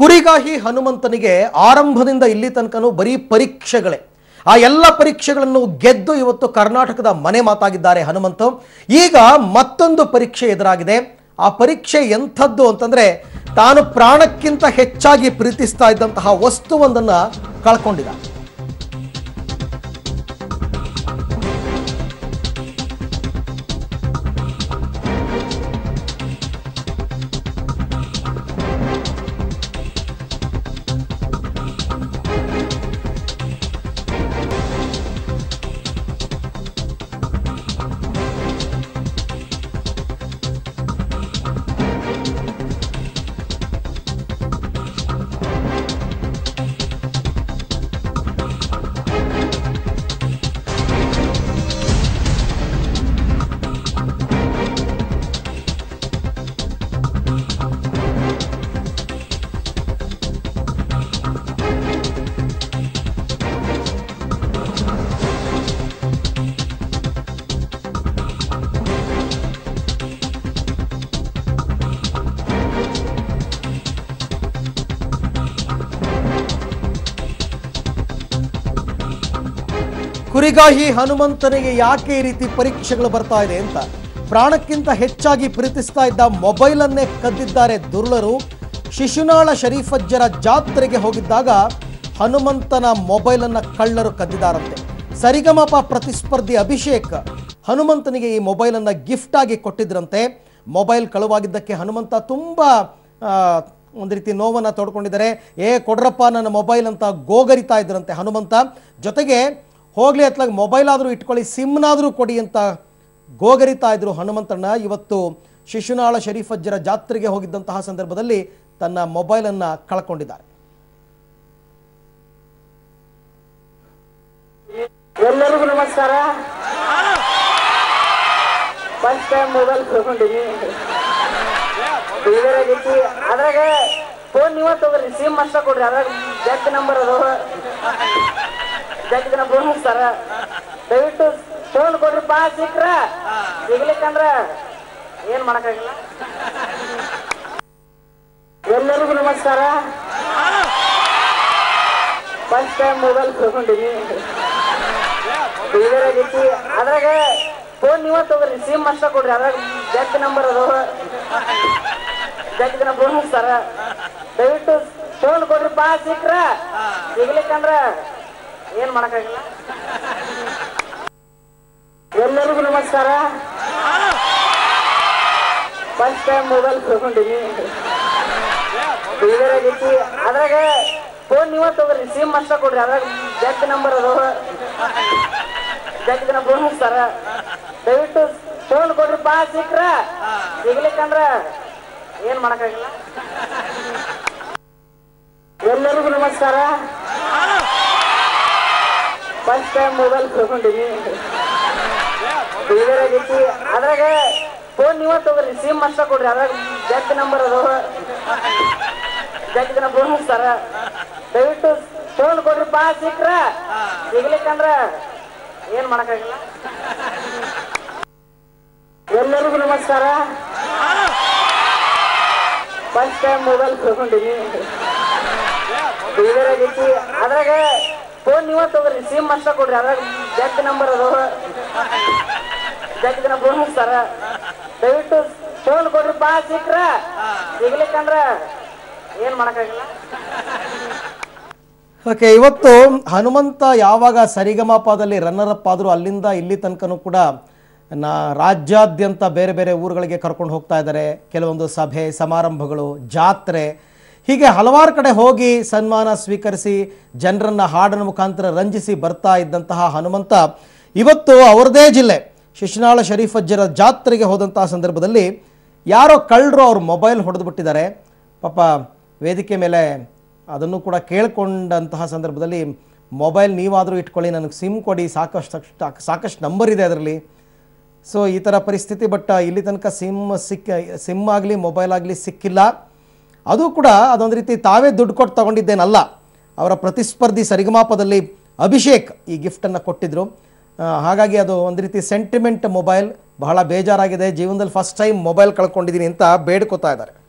ಕುರಿಗಾಹಿ ಹನುಮಂತನಿಗೆ ಆರಂಭದಿಂದ ಇಲ್ಲಿ ತನಕನೂ ಬರೀ ಪರೀಕ್ಷೆಗಳೇ ಆ ಎಲ್ಲ ಪರೀಕ್ಷೆಗಳನ್ನು ಗೆದ್ದು ಇವತ್ತು ಕರ್ನಾಟಕದ ಮನೆ ಮಾತಾಗಿದ್ದಾರೆ ಹನುಮಂತ ಈಗ ಮತ್ತೊಂದು ಪರೀಕ್ಷೆ ಎದುರಾಗಿದೆ ಆ ಪರೀಕ್ಷೆ ಎಂಥದ್ದು ಅಂತಂದ್ರೆ ತಾನು ಪ್ರಾಣಕ್ಕಿಂತ ಹೆಚ್ಚಾಗಿ ಪ್ರೀತಿಸ್ತಾ ಇದ್ದಂತಹ ವಸ್ತುವೊಂದನ್ನ ಕಳ್ಕೊಂಡಿದ್ದ ಕುರಿಗಾಹಿ ಹನುಮಂತನಿಗೆ ಯಾಕೆ ಈ ರೀತಿ ಪರೀಕ್ಷೆಗಳು ಬರ್ತಾ ಇದೆ ಅಂತ ಪ್ರಾಣಕ್ಕಿಂತ ಹೆಚ್ಚಾಗಿ ಪ್ರೀತಿಸ್ತಾ ಇದ್ದ ಮೊಬೈಲನ್ನೇ ಕದ್ದಿದ್ದಾರೆ ದುರ್ಲರು ಶಿಶುನಾಳ ಶರೀಫಜ್ಜರ ಜಾತ್ರೆಗೆ ಹೋಗಿದ್ದಾಗ ಹನುಮಂತನ ಮೊಬೈಲನ್ನ ಕಳ್ಳರು ಕದ್ದಿದ್ದಾರಂತೆ ಸರಿಗಮಪ ಪ್ರತಿಸ್ಪರ್ಧಿ ಅಭಿಷೇಕ್ ಹನುಮಂತನಿಗೆ ಈ ಮೊಬೈಲನ್ನ ಗಿಫ್ಟ್ ಆಗಿ ಕೊಟ್ಟಿದ್ರಂತೆ ಮೊಬೈಲ್ ಕಳುವಾಗಿದ್ದಕ್ಕೆ ಹನುಮಂತ ತುಂಬಾ ಆ, ಒಂದು ರೀತಿ ನೋವನ್ನ ತೋಡ್ಕೊಂಡಿದ್ದಾರೆ ಏ ಕೊಡ್ರಪ್ಪ ನನ್ನ ಮೊಬೈಲ್ ಅಂತ ಗೋಗರಿತಾ ಇದ್ರಂತೆ ಹನುಮಂತ ಜೊತೆಗೆ ಹೋಗ್ಲಿ ಅತ್ಲಾಗ ಮೊಬೈಲ್ ಆದರೂ ಇಟ್ಕೊಳ್ಳಿ ಸಿಮ್ನಾದರೂ ಕೊಡಿ ಅಂತ ಗೋಗರಿತಾ ಇದ್ರು ಹನುಮಂತಣ್ಣ ಇವತ್ತು ಶಿಶುನಾಳ ಶರೀಫಜ್ಜರ ಜಾತ್ರೆಗೆ ಹೋಗಿದ್ದಂತಹ ಸಂದರ್ಭದಲ್ಲಿ ತನ್ನ ಮೊಬೈಲನ್ನು ಕಳ್ಕೊಂಡಿದ್ದಾರೆ ಎಲ್ಲರಿಗೂ ನಮಸ್ಕಾರ ಫಸ್ಟ್ ಟೈಮ್ ಮೊಬೈಲ್ ತಗೊಂಡಿನಿ ಬೇಜಾರಾಗೈತಿ ಅದ್ರಾಗ ಫೋನ್ ನೀವ ತಗೋರಿ ಸಿಮ್ ಅಷ್ಟ ಕೊಡ್ರಿ ಅದ್ರಾಗ ಜಗ್ ನಂಬರ್ ಅದು ಜಗ್ ಜನ ಫೋನ್ ಹಚ್ತಾರ ದಯವಿಟ್ಟು ಫೋನ್ ಕೊಡ್ರಿ ಪಾ ಸಿಕ್ರ ಸಿಗ್ಲಿಕ್ಕಂದ್ರ ಏನ್ ಮಾಡಕ್ಕಾಗಿಲ್ಲ ಎಲ್ಲರಿಗೂ ನಮಸ್ಕಾರ ಫಸ್ಟ್ ಟೈಮ್ ಮೊಬೈಲ್ ತಗೊಂಡಿನಿ ಬೇಜಾರಾಗೈತಿ ಅದ್ರಾಗ ಫೋನ್ ನೀವ ತಗೋರಿ ಸಿಮ್ ಅಷ್ಟ ಕೊಡ್ರಿ ಅದ್ರಾಗ ಜಗ್ ನಂಬರ್ ಅದು ಜಗ್ ಜನ ಫೋನ್ ಹಚ್ತಾರ ದಯವಿಟ್ಟು ಫೋನ್ ಕೊಡ್ರಿ ಪಾ ಸಿಕ್ರ ಸಿಗ್ಲಿಕ್ಕಂದ್ರ ಏನ್ ಮಾಡಕ್ಕಾಗಿಲ್ಲ ಎಲ್ಲರಿಗೂ ನಮಸ್ಕಾರ ಫಸ್ಟ್ ಟೈಮ್ ಮೊಬೈಲ್ ತಗೊಂಡಿನಿ ಬೇಜಾರಾಗೈತಿ ಅದ್ರಾಗ ಫೋನ್ ನೀವ ತಗೋರಿ ಸಿಮ್ ಅಷ್ಟ ಕೊಡ್ರಿ ಅದ್ರಾಗ ಜಗ್ ನಂಬರ್ ಅದು ಜಗ್ ಜನ ಫೋನ್ ಹಚ್ತಾರ ದಯವಿಟ್ಟು ಫೋನ್ ಕೊಡ್ರಿ ಪಾ ಸಿಕ್ರ ಸಿಗ್ಲಿಕ್ಕಂದ್ರ ಏನ್ ಮಾಡಕ್ಕಾಗಿಲ್ಲ ಎಲ್ಲರಿಗೂ ನಮಸ್ಕಾರ ಫಸ್ಟ್ ಟೈಮ್ ಮೊಬೈಲ್ ತಗೊಂಡಿನಿ ಬೇಜಾರಾಗೈತಿ ಅದ್ರಾಗ ಫೋನ್ ನೀವ ತಗೋರಿ ಸಿಮ್ ಅಷ್ಟ ಕೊಡ್ರಿ ಅದ್ರಾಗ ಜಗ್ ನಂಬರ್ ಅದು ಜಗ್ ಜನ ಫೋನ್ ಹಚ್ತಾರ ದಯವಿಟ್ಟು ಫೋನ್ ಕೊಡ್ರಿ ಪಾ ಸಿಕ್ರ ಸಿಗ್ಲಿಕ್ಕಂದ್ರ ಏನ್ ಮಾಡಕ್ಕಾಗಿಲ್ಲ ಎಲ್ಲರಿಗೂ ನಮಸ್ಕಾರ ಫಸ್ಟ್ ಟೈಮ್ ಮೊಬೈಲ್ ತಗೊಂಡಿನಿ ಬೇಜಾರಾಗೈತಿ ಅದ್ರಾಗ ಫೋನ್ ನೀವ ತಗೋರಿ ಸಿಮ್ ಅಷ್ಟ ಕೊಡ್ರಿ ಅದ್ರಾಗ ಜಗ್ ನಂಬರ್ ಅದು ಜಗ್ ಜನ ಫೋನ್ ಹಚ್ತಾರ ದಯವಿಟ್ಟು ಫೋನ್ ಕೊಡ್ರಿ ಪಾ ಸಿಕ್ರ ಸಿಗ್ಲಿಕ್ಕಂದ್ರ ಏನ್ ಮಾಡಕ್ಕಾಗಿಲ್ಲ ಓಕೆ ಇವತ್ತು ಹನುಮಂತ ಯಾವಾಗ ಸರಿಗಮಪದಲ್ಲಿ ರನ್ನರ್ ಅಪ್ ಆದರೂ ಅಲ್ಲಿಂದ ಇಲ್ಲಿ ತನಕನೂ ಕೂಡ ನಾ ರಾಜ್ಯಾದ್ಯಂತ ಬೇರೆ ಬೇರೆ ಊರುಗಳಿಗೆ ಕರ್ಕೊಂಡು ಹೋಗ್ತಾ ಇದ್ದಾರೆ ಕೆಲವೊಂದು ಸಭೆ ಸಮಾರಂಭಗಳು ಜಾತ್ರೆ ಹೀಗೆ ಹಲವಾರು ಕಡೆ ಹೋಗಿ ಸನ್ಮಾನ ಸ್ವೀಕರಿಸಿ ಜನರನ್ನ ಹಾಡಿನ ಮುಖಾಂತರ ರಂಜಿಸಿ ಬರ್ತಾ ಇದ್ದಂತಹ ಹನುಮಂತ ಇವತ್ತು ಅವರದೇ ಜಿಲ್ಲೆ ಶಿಶುನಾಳ ಶರೀಫಜ್ಜರ ಜಾತ್ರೆಗೆ ಹೋದಂತಹ ಸಂದರ್ಭದಲ್ಲಿ ಯಾರೋ ಕಳ್ಳರು ಅವ್ರ ಮೊಬೈಲ್ ಹೊಡೆದು ಬಿಟ್ಟಿದ್ದಾರೆ ಪಾಪ ವೇದಿಕೆ ಮೇಲೆ ಅದನ್ನು ಕೂಡ ಕೇಳ್ಕೊಂಡಂತಹ ಸಂದರ್ಭದಲ್ಲಿ ಮೊಬೈಲ್ ನೀವಾದರೂ ಇಟ್ಕೊಳ್ಳಿ ನನಗೆ ಸಿಮ್ ಕೊಡಿ ಸಾಕಷ್ಟು ಸಾಕಷ್ಟು ನಂಬರ್ ಇದೆ ಅದರಲ್ಲಿ ಸೊ ಈ ಥರ ಪರಿಸ್ಥಿತಿ ಬಟ್ ಇಲ್ಲಿ ತನಕ ಸಿಮ್ ಸಿಕ್ಕ ಸಿಮ್ ಆಗಲಿ ಮೊಬೈಲ್ ಆಗಲಿ ಸಿಕ್ಕಿಲ್ಲ ಅದು ಕೂಡ ಅದೊಂದು ರೀತಿ ತಾವೇ ದುಡ್ಡು ಕೊಟ್ಟು ತಗೊಂಡಿದ್ದೇನಲ್ಲ ಅವರ ಪ್ರತಿಸ್ಪರ್ಧಿ ಸರಿಗಮಾಪದಲ್ಲಿ ಅಭಿಷೇಕ್ ಈ ಗಿಫ್ಟನ್ನು ಕೊಟ್ಟಿದ್ದರು ಆ, ಹಾಗಾಗಿ ಅದು ಒಂದು ರೀತಿ ಸೆಂಟಿಮೆಂಟ್ ಮೊಬೈಲ್ ಬಹಳ ಬೇಜಾರಾಗಿದೆ ಜೀವನದಲ್ಲಿ ಫಸ್ಟ್ ಟೈಮ್ ಮೊಬೈಲ್ ಕಳ್ಕೊಂಡಿದ್ದೀನಿ ಅಂತ ಬೇಡ್ಕೋತಾ ಇದ್ದಾರೆ